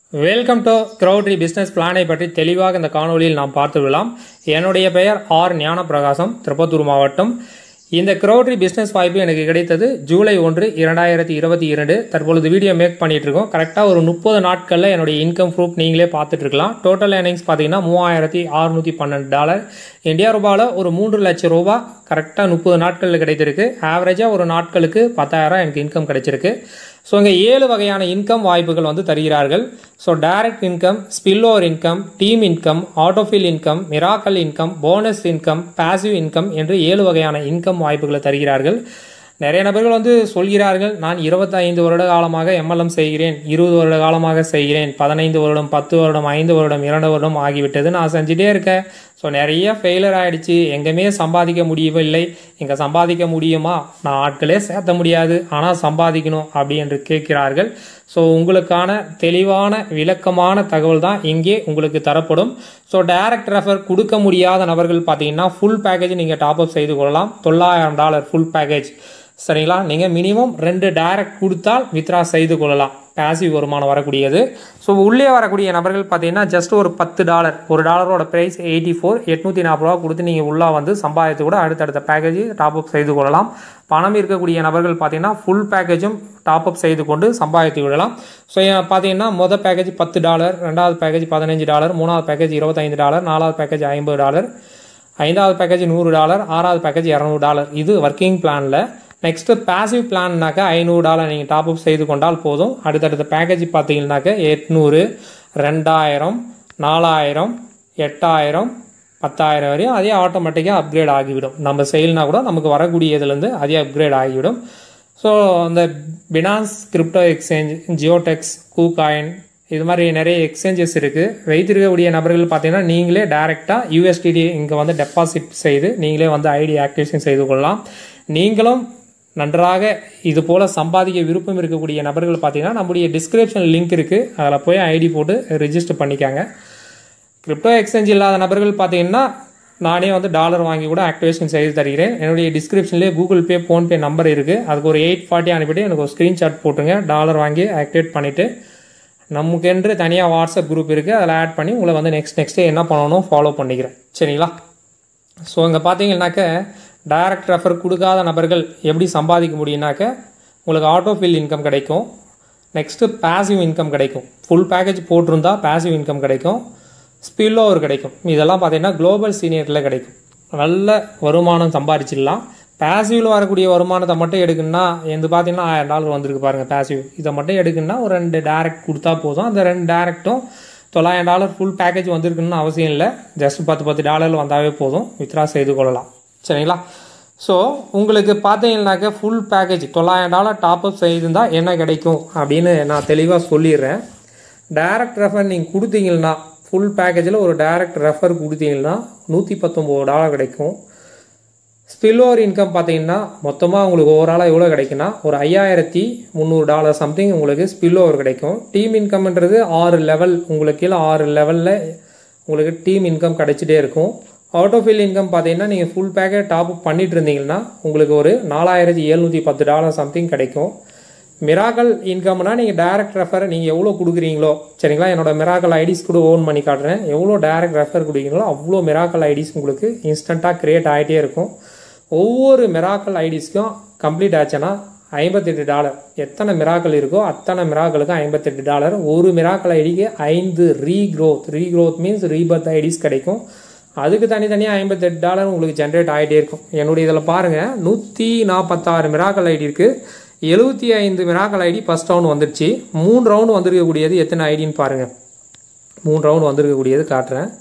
welcome to க்ரௌட்ரி business பிளானை பற்றி தெளிவாக இந்த காணொளியில் நாம் பார்த்து விடலாம் என்னுடைய பெயர் ஆர் ஞானப்பிரகாசம் திருப்பத்தூர் மாவட்டம் இந்த க்ரௌட்ரி பிஸ்னஸ் வாய்ப்பு எனக்கு கிடைத்தது ஜூலை ஒன்று இரண்டாயிரத்தி இருபத்தி இரண்டு தற்பொழுது வீடியோ மேக் பண்ணிட்டு இருக்கோம் கரெக்டாக ஒரு முப்பது நாட்களில் என்னுடைய இன்கம் ப்ரூஃப் நீங்களே பார்த்துட்டு இருக்கலாம் டோட்டல் ஏர்னிங்ஸ் பார்த்தீங்கன்னா மூவாயிரத்தி அறுநூற்றி பன்னெண்டு டாலர் இந்தியா ரூபாவில் ஒரு மூன்று லட்சம் ரூபாய் கரெக்டாக முப்பது நாட்களில் கிடைத்திருக்கு ஆவரேஜாக ஒரு நாட்களுக்கு பத்தாயிரம் எனக்கு இன்கம் கிடைச்சிருக்கு ஸோ இங்கே ஏழு வகையான இன்கம் வாய்ப்புகள் வந்து தருகிறார்கள் so direct income spillover income team income autofill income miracle income bonus income passive income என்று ஏழு வகையான இன்கம் வாய்ப்புகளை தருகிறார்கள் நிறைய நபர்கள் வந்து சொல்கிறார்கள் நான் இருபத்தைந்து வருட காலமாக எம்எல்எம் செய்கிறேன் இருபது வருட காலமாக செய்கிறேன் பதினைந்து வருடம் பத்து வருடம் ஐந்து வருடம் இரண்டு வருடம் ஆகிவிட்டது நான் செஞ்சுட்டே இருக்கேன் ஸோ நிறைய ஃபெயிலர் ஆகிடுச்சு எங்கேயுமே சம்பாதிக்க முடியவில்லை இங்கே சம்பாதிக்க முடியுமா நான் ஆட்களே சேர்த்த முடியாது ஆனால் சம்பாதிக்கணும் அப்படி என்று கேட்கிறார்கள் ஸோ உங்களுக்கான தெளிவான விளக்கமான தகவல் தான் இங்கே உங்களுக்கு தரப்படும் ஸோ டைரக்ட் ரெஃபர் கொடுக்க முடியாத நபர்கள் பார்த்தீங்கன்னா ஃபுல் பேக்கேஜ் நீங்கள் டாப் அப் செய்து கொள்ளலாம் தொள்ளாயிரம் டாலர் ஃபுல் பேக்கேஜ் சரிங்களா நீங்கள் மினிமம் ரெண்டு டைரக்ட் கொடுத்தால் வித்ரா செய்து கொள்ளலாம் பேசிவ் வருமானம் வரக்கூடியது ஸோ உள்ளே வரக்கூடிய நபர்கள் பார்த்தீங்கன்னா ஜஸ்ட் ஒரு பத்து டாலர் ஒரு டாலரோட ப்ரைஸ் எயிட்டி ஃபோர் எட்நூற்றி நாற்பது ரூபா கொடுத்து நீங்கள் உள்ளே வந்து சம்பாதித்து கூட அடுத்தடுத்த பேக்கேஜ் டாப் அப் செய்து கொள்ளலாம் பணம் இருக்கக்கூடிய நபர்கள் பார்த்தீங்கன்னா ஃபுல் பேக்கேஜும் டாப் அப் செய்து கொண்டு சம்பாதித்து விடலாம் ஸோ பார்த்தீங்கன்னா மொதல் பேக்கேஜ் பத்து டாலர் ரெண்டாவது பேக்கேஜ் பதினஞ்சு டாலர் மூணாவது பேக்கேஜ் இருபத்தைந்து டாலர் நாலாவது பேக்கேஜ் ஐம்பது டாலர் ஐந்தாவது பேக்கேஜ் நூறு டாலர் ஆறாவது பேக்கேஜ் இரநூறு டாலர் இது ஒர்க்கிங் பிளானில் நெக்ஸ்ட்டு பேசிவ் பிளான்னாக்கா ஐநூறு டாலர் நீங்கள் டாப் அப் செய்து கொண்டால் போதும் அடுத்தடுத்த பேக்கேஜ் பார்த்தீங்கன்னாக்கா எட்நூறு ரெண்டாயிரம் நாலாயிரம் எட்டாயிரம் பத்தாயிரம் வரையும் அதே ஆட்டோமேட்டிக்காக அப்கிரேட் ஆகிவிடும் நம்ம செயல்னா கூட நமக்கு வரக்கூடியதுலேருந்து அதே அப்கிரேட் ஆகிவிடும் ஸோ அந்த பினான்ஸ் கிரிப்டோ எக்ஸ்சேஞ்ச் ஜியோடெக்ஸ் கூகாயின் இது மாதிரி நிறைய எக்ஸ்சேஞ்சஸ் இருக்குது வைத்திருக்கக்கூடிய நபர்கள் பார்த்தீங்கன்னா நீங்களே டைரெக்டாக யூஎஸ்டிடி இங்கே வந்து டெபாசிட் செய்து நீங்களே வந்து ஐடி ஆக்டிவேஷன் செய்து கொள்ளலாம் நீங்களும் நன்றாக இது போல் சம்பாதிக்க விருப்பம் இருக்கக்கூடிய நபர்கள் பார்த்தீங்கன்னா நம்முடைய டிஸ்கிரிப்ஷன் லிங்க் இருக்குது அதில் போய் ஐடி போட்டு ரிஜிஸ்டர் பண்ணிக்காங்க கிரிப்டோ எக்ஸ்சேஞ்ச் இல்லாத நபர்கள் பார்த்தீங்கன்னா நானே வந்து டாலர் வாங்கி கூட ஆக்டிவேஷன் செய்து தருகிறேன் என்னுடைய டிஸ்கிரிப்ஷன்லேயே கூகுள் பே ஃபோன்பே நம்பர் இருக்குது அதுக்கு ஒரு எயிட் ஃபார்ட்டி அனுப்பிட்டு எனக்கு ஒரு ஸ்க்ரீன்ஷாட் போட்டுங்க டாலர் வாங்கி ஆக்டிவேட் பண்ணிவிட்டு நமக்கென்று தனியாக வாட்ஸ்அப் குரூப் இருக்குது அதில் ஆட் பண்ணி உங்களை வந்து நெக்ஸ்ட் நெக்ஸ்ட்டு என்ன பண்ணணும் ஃபாலோ பண்ணிக்கிறேன் சரிங்களா ஸோ இங்கே பார்த்தீங்கன்னாக்க டைரக்ட் ரெஃபர் கொடுக்காத நபர்கள் எப்படி சம்பாதிக்க முடியும்னாக்க உங்களுக்கு ஆட்டோ ஃபில் இன்கம் கிடைக்கும் நெக்ஸ்ட்டு பேசிவ் இன்கம் கிடைக்கும் ஃபுல் பேக்கேஜ் போட்டிருந்தா பேசிவ் இன்கம் கிடைக்கும் ஸ்பில் ஓவர் கிடைக்கும் இதெல்லாம் பார்த்தீங்கன்னா குளோபல் சீனியரில் கிடைக்கும் நல்ல வருமானம் சம்பாதிச்சிடலாம் பேசிவில் வரக்கூடிய வருமானத்தை மட்டும் எடுக்கணும்னா எந்த பார்த்தீங்கன்னா ஆயிரம் டாலர் வந்திருக்கு பாருங்கள் பேசிவ் இதை மட்டும் எடுக்கணும்னா ஒரு ரெண்டு டேரக்ட் கொடுத்தா போதும் அந்த ரெண்டு டேரக்ட்டும் தொள்ளாயிரம் டாலர் ஃபுல் பேக்கேஜ் வந்திருக்குன்னு அவசியம் இல்லை ஜஸ்ட் பத்து பத்து டாலர் வந்தாவே போதும் வித்ரா செய்து கொள்ளலாம் சரிங்களா ஸோ உங்களுக்கு பார்த்தீங்கன்னாக்க ஃபுல் பேக்கேஜ் தொள்ளாயிரம் டாலர் டாப் அப் செய்திருந்தால் என்ன கிடைக்கும் அப்படின்னு நான் தெளிவாக சொல்லிடுறேன் டைரக்ட் ரெஃபர் நீங்கள் கொடுத்தீங்கன்னா ஃபுல் பேக்கேஜில் ஒரு டைரக்ட் ரெஃபர் கொடுத்தீங்கன்னா நூற்றி பத்தொம்போது டாலர் கிடைக்கும் ஸ்பில்லோவர் இன்கம் பார்த்தீங்கன்னா மொத்தமாக உங்களுக்கு ஓவராலாக எவ்வளோ கிடைக்குன்னா ஒரு ஐயாயிரத்தி முந்நூறு டாலர் சம்திங் உங்களுக்கு ஸ்பில்லோவர் கிடைக்கும் டீம் இன்கம்ன்றது ஆறு லெவல் உங்களுக்கு கீழே ஆறு லெவலில் உங்களுக்கு டீம் இன்கம் கிடைச்சிட்டே இருக்கும் ஆட்டோஃபில் இன்கம் பார்த்தீங்கன்னா நீங்கள் ஃபுல் பேக்கேஜ் டாப் அப் பண்ணிட்டு இருந்தீங்கன்னா உங்களுக்கு ஒரு நாலாயிரத்தி எழுநூற்றி பத்து டாலர் சம்திங் கிடைக்கும் மிராக்கல் இன்கம்னா நீங்கள் டைரக்ட் ரெஃபர் நீங்கள் எவ்வளோ கொடுக்குறீங்களோ சரிங்களா என்னோட மிராக்கல் ஐடிஸ் கூட ஓன் பண்ணி காட்டுறேன் எவ்வளோ டைரக்ட் ரெஃபர் கொடுக்குறீங்களோ அவ்வளோ மிராக்கல் ஐடிஸ் உங்களுக்கு இன்ஸ்டண்ட்டாக க்ரியேட் ஆகிட்டே இருக்கும் ஒவ்வொரு மிராக்கல் ஐடிஸ்க்கும் கம்ப்ளீட் ஆச்சுன்னா ஐம்பத்தெட்டு டாலர் எத்தனை மிராக்கள் இருக்கோ அத்தனை மிராக்களுக்கும் ஐம்பத்தெட்டு டாலர் ஒரு மிராக்கல் ஐடிக்கு ஐந்து regrowth regrowth means rebirth IDs கிடைக்கும் அதுக்கு தனித்தனியாக ஐம்பத்தெட்டு டாலர் உங்களுக்கு ஜென்ரேட் ஆகிட்டே இருக்கும் என்னுடைய இதில் பாருங்கள் நூற்றி நாற்பத்தாறு மிராக்கல் ஐடி இருக்குது எழுபத்தி ஐந்து மிராக்கல் ஐடி ஃபஸ்ட் ரவுண்ட் வந்துருச்சு மூணு ரவுண்டு வந்திருக்கக்கூடியது எத்தனை ஐடின்னு பாருங்கள் மூணு ரவுண்டு வந்திருக்கக்கூடியது காட்டுறேன்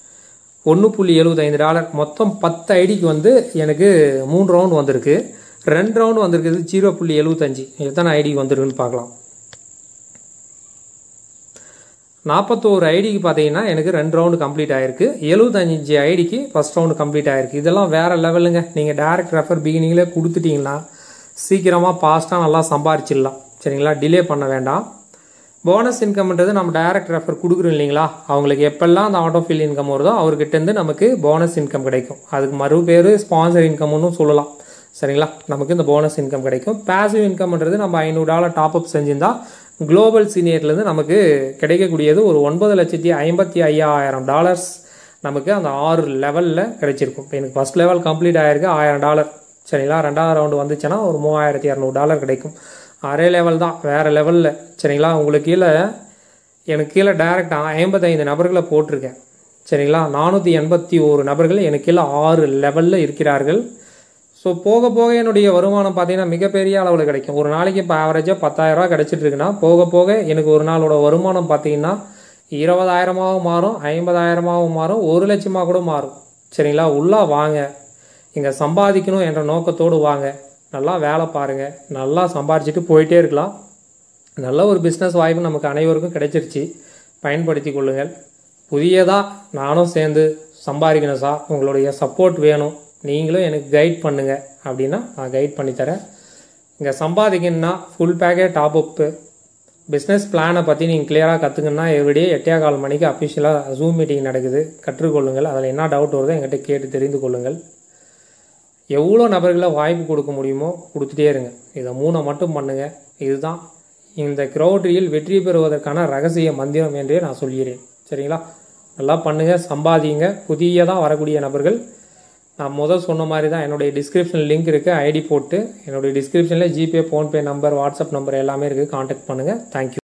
ஒன்று புள்ளி எழுபத்தைந்து டாலர் மொத்தம் பத்து ஐடிக்கு வந்து எனக்கு மூணு ரவுண்டு வந்திருக்கு ரெண்டு ரவுண்டு வந்திருக்குது ஜீரோ புள்ளி எழுபத்தஞ்சு எத்தனை ஐடிக்கு வந்திருக்குன்னு பார்க்கலாம் நாற்பத்தோரு ஐடிக்கு பார்த்தீங்கன்னா எனக்கு ரெண்டு ரவுண்டு கம்ப்ளீட் ஆயிருக்கு எழுபத்தஞ்சு ஐடிக்கு ஃபஸ்ட் ரவுண்டு கம்ப்ளீட் ஆயிருக்கு இதெல்லாம் வேறு லெவலுங்க நீங்கள் டேரக்ட் ரெஃபர் பிகினிங்கில் கொடுத்துட்டீங்கன்னா சீக்கிரமாக ஃபாஸ்ட்டாக நல்லா சம்பாரிச்சிடலாம் சரிங்களா டிலே பண்ண வேண்டாம் போனஸ் இன்கம்ன்றது நம்ம டைரக்ட் ரெஃபர் கொடுக்குறோம் இல்லைங்களா அவங்களுக்கு எப்பெல்லாம் அந்த ஆட்டோ ஃபில் இன்கம் வருதோ அவர்கிட்டேருந்து நமக்கு போனஸ் இன்கம் கிடைக்கும் அதுக்கு மறு பேர் ஸ்பான்சர் இன்கம்னு சொல்லலாம் சரிங்களா நமக்கு இந்த போனஸ் இன்கம் கிடைக்கும் பேசிவ் இன்கம்ன்றது நம்ம ஐநூறு டாலர் டாப் அப் செஞ்சிருந்தா குளோபல் சீனியர்லேருந்து நமக்கு கிடைக்கக்கூடியது ஒரு ஒன்பது லட்சத்தி ஐம்பத்தி ஐயாயிரம் டாலர்ஸ் நமக்கு அந்த ஆறு லெவலில் கிடைச்சிருக்கும் இப்போ எனக்கு ஃபஸ்ட் லெவல் கம்ப்ளீட் ஆகிருக்கு ஆயிரம் டாலர் சரிங்களா ரெண்டாவது ரவுண்டு வந்துச்சுன்னா ஒரு மூவாயிரத்தி இரநூறு டாலர் கிடைக்கும் அரே லெவல் தான் வேறு லெவலில் சரிங்களா உங்களுக்கு கீழே எனக்கு கீழே டைரக்ட் ஐம்பத்தைந்து நபர்களை போட்டிருக்கேன் சரிங்களா நானூற்றி எண்பத்தி ஒரு நபர்கள் எனக்கு கீழே ஆறு லெவலில் இருக்கிறார்கள் ஸோ போக போக என்னுடைய வருமானம் பார்த்தீங்கன்னா மிகப்பெரிய அளவில் கிடைக்கும் ஒரு நாளைக்கு இப்போ ஆவரேஜாக பத்தாயிரரூவா கிடச்சிட்டு இருக்குன்னா போக போக எனக்கு ஒரு நாளோட வருமானம் பார்த்தீங்கன்னா இருபதாயிரமாகவும் மாறும் ஐம்பதாயிரமாகவும் மாறும் ஒரு லட்சமாக கூட மாறும் சரிங்களா உள்ளா வாங்க இங்கே சம்பாதிக்கணும் என்ற நோக்கத்தோடு வாங்க நல்லா வேலை பாருங்கள் நல்லா சம்பாரிச்சிட்டு போயிட்டே இருக்கலாம் நல்ல ஒரு பிஸ்னஸ் வாய்ப்பு நமக்கு அனைவருக்கும் கிடைச்சிருச்சு பயன்படுத்தி கொள்ளுங்கள் புதியதாக நானும் சேர்ந்து பிஸ்னஸாக சார் உங்களுடைய சப்போர்ட் வேணும் நீங்களும் எனக்கு கைட் பண்ணுங்கள் அப்படின்னா நான் கைட் பண்ணித்தரேன் இங்கே சம்பாதிக்கணும்னா full package top up business பிளானை பற்றி நீங்கள் கிளியராக கற்றுக்கணுன்னா எவ்ரிடே எட்டே கால் மணிக்கு அஃபிஷியலாக ஜூம் மீட்டிங் நடக்குது கற்றுக்கொள்ளுங்கள் அதில் என்ன டவுட் வருதோ என்கிட்ட கேட்டு தெரிந்து கொள்ளுங்கள் எவ்வளோ நபர்களை வாய்ப்பு கொடுக்க முடியுமோ கொடுத்துட்டே இருங்க இதை மூணை மட்டும் பண்ணுங்கள் இதுதான் இந்த க்ரௌட்ரியில் வெற்றி பெறுவதற்கான ரகசிய மந்திரம் என்றே நான் சொல்கிறேன் சரிங்களா நல்லா பண்ணுங்கள் சம்பாதிங்க புதியதாக வரக்கூடிய நபர்கள் நான் முதல் சொன்ன மாதிரி தான் என்னுடைய டிஸ்கிரிப்ஷன் லிங்க் இருக்குது ஐடி போட்டு என்னுடைய டிஸ்கிரிப்ஷனில் GPay PhonePe number WhatsApp number எல்லாமே இருக்குது காண்டாக்ட் பண்ணுங்கள் தேங்க்யூ